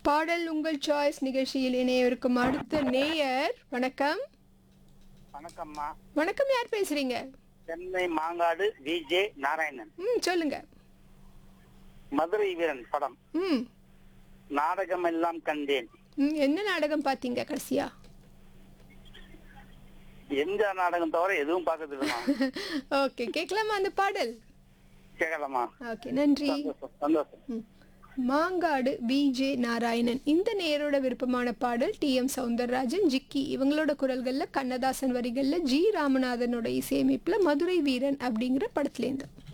பாடல் உங்கள் சாய்ஸ் நிகழ்ச்சியில் இணையவிருக்கும் அடுத்த நேயர் வணக்கம் வணக்கம்மா வணக்கம் யார் பேசுறீங்க சென்னை மாங்காடு விஜே நாராயணன் ம் சொல்லுங்க மதுரை வீரன் படம் ம் நாடகம் எல்லாம் கண்டேன் ம், என்ன நாடகம் பார்த்தீங்க கடைசியா எந்த நாடகம் தவிர எதுவும் பார்க்கறது இல்லைம்மா ஓகே கேட்கலாமா அந்த பாடல் கேட்கலாமா ஓகே நன்றி சந்தோஷம் சந்தோஷம் ம். மாங்காடு விஜே நாராயணன் இந்த நேரோட விருப்பமான பாடல் டி எம் சவுந்தரராஜன் ஜிக்கி இவங்களோட குரல்கள்ல கண்ணதாசன் வரிகள்ல ஜி ராமநாதனோட இசையமைப்புல மதுரை வீரன் அப்படிங்கிற படத்துலேருந்து